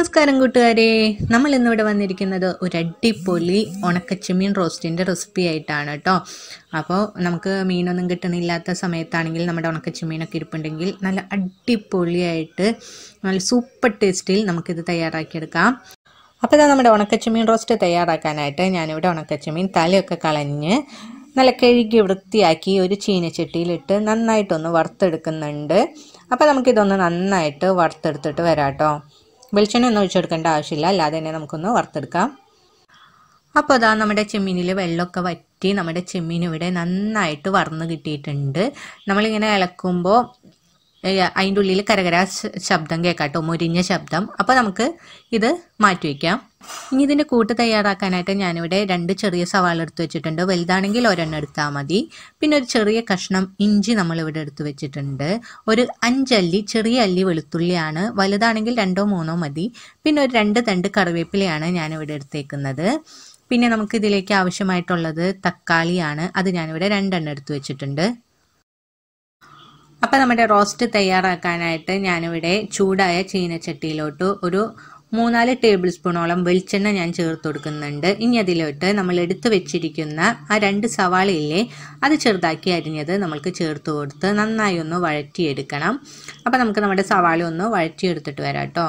നമസ്കാരം കൂട്ടുകാരെ നമ്മൾ ഇന്നിവിടെ വന്നിരിക്കുന്നത് ഒരു അടിപൊളി ഉണക്കച്ചെമ്മീൻ റോസ്റ്റിൻ്റെ റെസിപ്പി ആയിട്ടാണ് കേട്ടോ അപ്പോൾ നമുക്ക് മീനൊന്നും കിട്ടണില്ലാത്ത സമയത്താണെങ്കിൽ നമ്മുടെ ഉണക്കച്ചെമ്മീനൊക്കെ ഇരിപ്പുണ്ടെങ്കിൽ നല്ല അടിപൊളിയായിട്ട് നല്ല സൂപ്പർ ടേസ്റ്റിൽ നമുക്കിത് തയ്യാറാക്കിയെടുക്കാം അപ്പോൾ ഇതാ നമ്മുടെ ഉണക്കച്ചെമ്മീൻ റോസ്റ്റ് തയ്യാറാക്കാനായിട്ട് ഞാനിവിടെ ഉണക്കച്ചെമ്മീൻ തലയൊക്കെ കളഞ്ഞ് നല്ല കഴുകി വൃത്തിയാക്കി ഒരു ചീനച്ചട്ടിയിലിട്ട് നന്നായിട്ടൊന്ന് വറുത്തെടുക്കുന്നുണ്ട് അപ്പോൾ നമുക്കിതൊന്ന് നന്നായിട്ട് വറുത്തെടുത്തിട്ട് വരാം കേട്ടോ വെളിച്ചെണ്ണ ഒന്നും ഒഴിച്ചെടുക്കേണ്ട ആവശ്യമില്ല അല്ലാതെ തന്നെ നമുക്കൊന്ന് വറുത്തെടുക്കാം അപ്പോൾ അതാ നമ്മുടെ ചെമ്മീനിൽ വെള്ളമൊക്കെ വറ്റി നമ്മുടെ ചെമ്മീൻ ഇവിടെ നന്നായിട്ട് വറന്ന് കിട്ടിയിട്ടുണ്ട് നമ്മളിങ്ങനെ ഇളക്കുമ്പോൾ അതിൻ്റെ ഉള്ളിൽ കരകര ശബ്ദം കേൾക്കാട്ടോ മുരിഞ്ഞ ശബ്ദം അപ്പോൾ നമുക്ക് ഇത് മാറ്റി വയ്ക്കാം ഇനി ഇതിൻ്റെ കൂട്ട് തയ്യാറാക്കാനായിട്ട് ഞാനിവിടെ രണ്ട് ചെറിയ സവാള എടുത്ത് വെച്ചിട്ടുണ്ട് വലുതാണെങ്കിൽ ഒരെണ്ണം എടുത്താൽ മതി പിന്നെ ഒരു ചെറിയ കഷ്ണം ഇഞ്ചി നമ്മളിവിടെ എടുത്ത് വെച്ചിട്ടുണ്ട് ഒരു അഞ്ചല്ലി ചെറിയ അല്ലി വെളുത്തുള്ളിയാണ് വലുതാണെങ്കിൽ രണ്ടോ മൂന്നോ മതി പിന്നെ ഒരു രണ്ട് തണ്ട് കറിവേപ്പിലയാണ് ഞാനിവിടെ എടുത്തേക്കുന്നത് പിന്നെ നമുക്ക് ഇതിലേക്ക് ആവശ്യമായിട്ടുള്ളത് തക്കാളിയാണ് അത് ഞാനിവിടെ രണ്ടെണ്ണം എടുത്ത് വെച്ചിട്ടുണ്ട് അപ്പോൾ നമ്മുടെ റോസ്റ്റ് തയ്യാറാക്കാനായിട്ട് ഞാനിവിടെ ചൂടായ ചീനച്ചട്ടിയിലോട്ട് ഒരു മൂന്നാല് ടേബിൾ സ്പൂണോളം വെളിച്ചെണ്ണ ഞാൻ ചേർത്ത് കൊടുക്കുന്നുണ്ട് ഇനി അതിലോട്ട് നമ്മൾ എടുത്തു വെച്ചിരിക്കുന്ന ആ രണ്ട് സവാളയില്ലേ അത് ചെറുതാക്കി അരിഞ്ഞത് നമ്മൾക്ക് ചേർത്ത് കൊടുത്ത് നന്നായി ഒന്ന് വഴറ്റിയെടുക്കണം അപ്പോൾ നമുക്ക് നമ്മുടെ സവാള ഒന്ന് വഴറ്റിയെടുത്തിട്ട് വരാം കേട്ടോ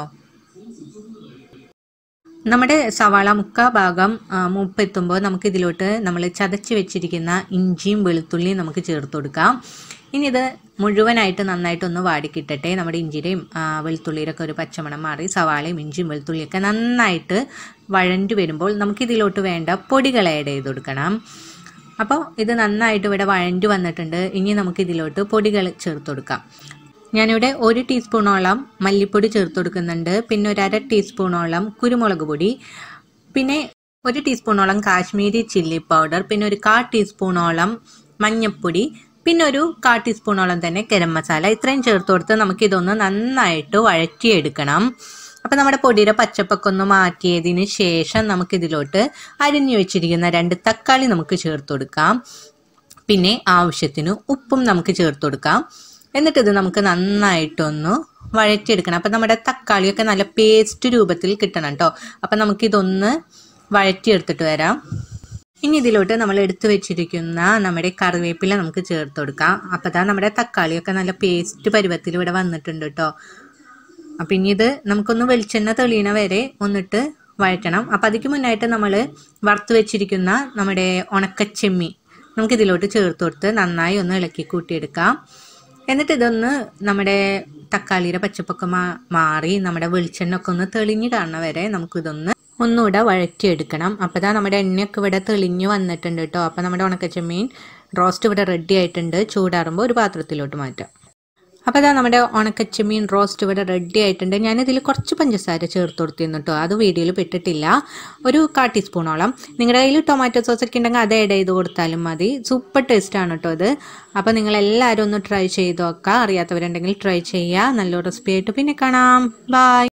നമ്മുടെ സവാള മുക്ക ഭാഗം മൂപ്പെത്തുമ്പോൾ നമുക്ക് ഇതിലോട്ട് നമ്മൾ ചതച്ച് വെച്ചിരിക്കുന്ന ഇഞ്ചിയും വെളുത്തുള്ളിയും നമുക്ക് ചേർത്ത് കൊടുക്കാം ഇനി ഇത് മുഴുവനായിട്ട് നന്നായിട്ടൊന്ന് വാടിക്കിട്ടട്ടെ നമ്മുടെ ഇഞ്ചിയുടെയും വെളുത്തുള്ളിയുടെയൊക്കെ ഒരു പച്ചമണം മാറി സവാളയും ഇഞ്ചിയും വെളുത്തുള്ളിയൊക്കെ നന്നായിട്ട് വഴണ്ടു വരുമ്പോൾ നമുക്കിതിലോട്ട് വേണ്ട പൊടികൾ ആഡ് ചെയ്ത് കൊടുക്കണം അപ്പോൾ ഇത് നന്നായിട്ട് ഇവിടെ വഴണ്ടു വന്നിട്ടുണ്ട് ഇനി നമുക്കിതിലോട്ട് പൊടികൾ ചേർത്ത് കൊടുക്കാം ഞാനിവിടെ ഒരു ടീസ്പൂണോളം മല്ലിപ്പൊടി ചേർത്ത് കൊടുക്കുന്നുണ്ട് പിന്നെ ഒരു അര ടീസ്പൂണോളം കുരുമുളക് പൊടി പിന്നെ ഒരു ടീസ്പൂണോളം കാശ്മീരി ചില്ലി പൗഡർ പിന്നെ ഒരു കാ ടീസ്പൂണോളം മഞ്ഞൾപ്പൊടി പിന്നെ ഒരു കാ ടീസ്പൂണോളം തന്നെ ഗരം മസാല ഇത്രയും ചേർത്ത് കൊടുത്ത് നമുക്കിതൊന്ന് നന്നായിട്ട് വഴറ്റിയെടുക്കണം അപ്പം നമ്മുടെ പൊടിയുടെ പച്ചപ്പൊക്കെ ഒന്ന് മാറ്റിയതിന് ശേഷം നമുക്കിതിലോട്ട് അരിഞ്ഞു വെച്ചിരിക്കുന്ന രണ്ട് തക്കാളി നമുക്ക് ചേർത്ത് കൊടുക്കാം പിന്നെ ആവശ്യത്തിന് ഉപ്പും നമുക്ക് ചേർത്ത് കൊടുക്കാം എന്നിട്ട് ഇത് നമുക്ക് നന്നായിട്ടൊന്ന് വഴറ്റിയെടുക്കണം അപ്പം നമ്മുടെ തക്കാളിയൊക്കെ നല്ല പേസ്റ്റ് രൂപത്തിൽ കിട്ടണം കേട്ടോ അപ്പം നമുക്കിതൊന്ന് വഴറ്റിയെടുത്തിട്ട് വരാം ഇനി ഇതിലോട്ട് നമ്മൾ എടുത്തു വെച്ചിരിക്കുന്ന നമ്മുടെ കറിവേപ്പില നമുക്ക് ചേർത്ത് കൊടുക്കാം അപ്പോൾ അതാ നമ്മുടെ തക്കാളിയൊക്കെ നല്ല പേസ്റ്റ് പരുവത്തിൽ ഇവിടെ വന്നിട്ടുണ്ട് കേട്ടോ അപ്പം ഇനി ഇത് നമുക്കൊന്ന് വെളിച്ചെണ്ണ തെളിയണ വരെ ഒന്നിട്ട് വഴറ്റണം അപ്പം അതിക്ക് മുന്നായിട്ട് നമ്മൾ വറുത്ത് വെച്ചിരിക്കുന്ന നമ്മുടെ ഉണക്കച്ചെമ്മി നമുക്കിതിലോട്ട് ചേർത്ത് കൊടുത്ത് നന്നായി ഒന്ന് ഇളക്കി കൂട്ടിയെടുക്കാം എന്നിട്ട് ഇതൊന്ന് നമ്മുടെ തക്കാളിയുടെ പച്ചപ്പൊക്കെ മാറി നമ്മുടെ വെളിച്ചെണ്ണ ഒക്കെ ഒന്ന് തെളിഞ്ഞ് കാണുന്ന വരെ നമുക്കിതൊന്ന് ഒന്നുകൂടെ വഴറ്റിയെടുക്കണം അപ്പോൾ ഇതാ നമ്മുടെ എണ്ണയൊക്കെ ഇവിടെ തെളിഞ്ഞ് വന്നിട്ടുണ്ട് കേട്ടോ അപ്പോൾ നമ്മുടെ ഉണക്കച്ചെമ്മീൻ റോസ്റ്റ് ഇവിടെ റെഡി ആയിട്ടുണ്ട് ചൂടാറുമ്പോൾ ഒരു പാത്രത്തിലോട്ട് മാറ്റാം അപ്പോൾ ഇതാ നമ്മുടെ ഉണക്കച്ചെമ്മീൻ റോസ്റ്റ് ഇവിടെ റെഡി ആയിട്ടുണ്ട് ഞാനിതിൽ കുറച്ച് പഞ്ചസാര ചേർത്ത് കൊടുത്തിരുന്നു കേട്ടോ അത് വീഡിയോയിൽ പെട്ടിട്ടില്ല ഒരു കാ ടീസ്പൂണോളം നിങ്ങളുടെ കയ്യിൽ ടൊമാറ്റോ സോസ് ഒക്കെ ഉണ്ടെങ്കിൽ അത് ആഡ് ചെയ്ത് കൊടുത്താലും മതി സൂപ്പർ ടേസ്റ്റ് ആണ് കേട്ടോ ഇത് അപ്പോൾ നിങ്ങൾ എല്ലാവരും ഒന്ന് ട്രൈ ചെയ്ത് നോക്കുക അറിയാത്തവരുണ്ടെങ്കിൽ ട്രൈ ചെയ്യുക നല്ലൊരു റെസിപ്പി ആയിട്ട് പിന്നെ കാണാം ബൈ